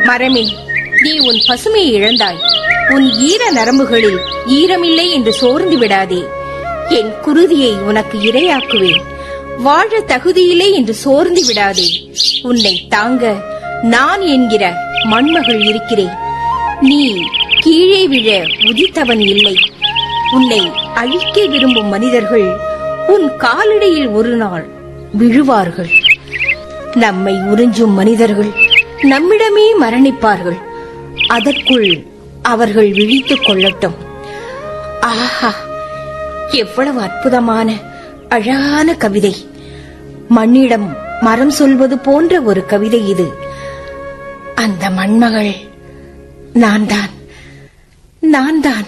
மரமே நீ உன் பசுமையை இழந்தாய் உன் ஈர நரம்புகளில் ஈரமில்லை என்று சோர்ந்து விடாதே என் குருதியை உனக்கு இரையாக்குவேன் வாழ தகுதியில்லை என்று சோர்ந்து விடாதே உன்னை தாங்க நான் என்கிற மண்மகள் இருக்கிறேன் நீ கீழே விழ உதித்தவன் இல்லை உன்னை அழிக்க விரும்பும் மனிதர்கள் உன் காலடியில் ஒரு நாள் விழுவார்கள் நம்மை உறிஞ்சும் மனிதர்கள் நம்மிடமே மரணிப்பார்கள் அதற்குள் அவர்கள் விழித்துக் கொள்ளட்டும் ஆஹா எவ்வளவு அற்புதமான அழகான கவிதை மண்ணிடம் மரம் சொல்வது போன்ற ஒரு கவிதை இது அந்த மண்மகள் நான் தான் நான் தான்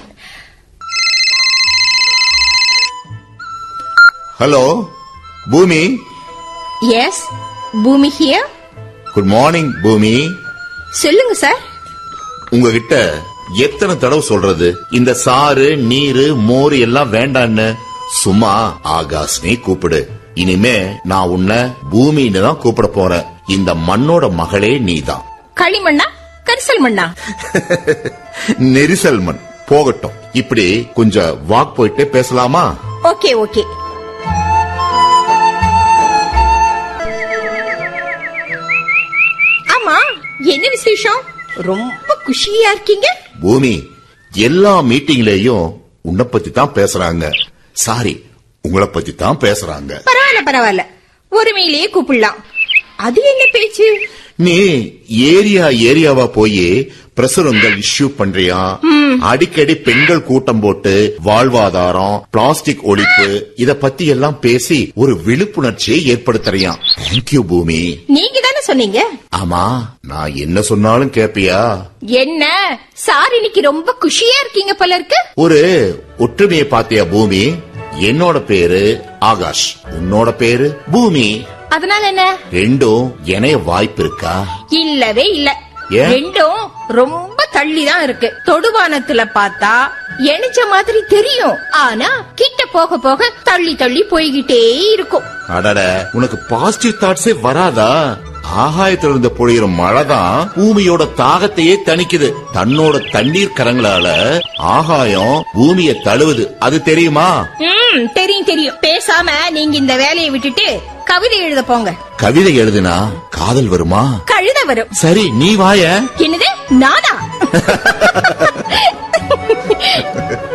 ஹலோ பூமி எஸ் பூமி ஹியர் குட் மார்னிங் பூமி சொல்லுங்க சார் உங்ககிட்ட எத்தனை தடவை சொல்றது இந்த சாறு நீரு மோர் எல்லாம் வேண்டான்னு சும்மா ஆகாஷ்னே கூப்பிடு இனிமே நான் உன்னை பூமின்னு தான் கூப்பிட போறேன் இந்த மண்ணோட மகளே நீதான் களிமண்ணா கரிசல் மண்ணா நெரிசல் மண் போகட்டும் இப்படி கொஞ்சம் வாக் போயிட்டு பேசலாமா ஓகே ஓகே ஆமா என்ன விசேஷம் ரொம்ப குஷியா இருக்கீங்க பூமி எல்லா மீட்டிங்லயும் உன்னை பத்தி தான் பேசுறாங்க சாரி உங்களை பத்தி தான் பேசுறாங்க பரவாயில்ல பரவாயில்ல ஒருமையிலேயே கூப்பிடலாம் அது என்ன பேச்சு நீ ஏரியா ஏரியாவா போய் பிரசுரங்கள் இஷ்யூ பண்றியா அடிக்கடி பெண்கள் கூட்டம் போட்டு வாழ்வாதாரம் பிளாஸ்டிக் ஒழிப்பு இத பத்தி எல்லாம் பேசி ஒரு விழிப்புணர்ச்சியை ஏற்படுத்துறியா தேங்க்யூ பூமி நீங்க தானே சொன்னீங்க ஆமா நான் என்ன சொன்னாலும் கேப்பியா என்ன சார் இன்னைக்கு ரொம்ப குஷியா இருக்கீங்க போல இருக்கு ஒரு ஒற்றுமையை பாத்தியா பூமி என்னோட பேரு ஆகாஷ் உன்னோட பேரு பூமி அதனால என்ன ரெண்டும் இணைய வாய்ப்பு இருக்கா இல்லவே இல்ல ஏன்? ரெண்டும் ரொம்ப தள்ளி தான் இருக்கு தொடுவானத்துல பார்த்தா எணிச்ச மாதிரி தெரியும் ஆனா கிட்ட போக போக தள்ளி தள்ளி போய்கிட்டே இருக்கும் அடட உனக்கு பாசிட்டிவ் தாட்ஸே வராதா ஆகாயத்துல இருந்து பொழியிற மழை தான் பூமியோட தாகத்தையே தணிக்குது தன்னோட தண்ணீர் கரங்களால ஆகாயம் பூமியை தழுவுது அது தெரியுமா ம் தெரியும் தெரியும் பேசாம நீங்க இந்த வேலையை விட்டுட்டு கவிதை எழுத போங்க கவிதை எழுதுனா காதல் வருமா கழுத வரும் சரி நீ வாய என்னது நானா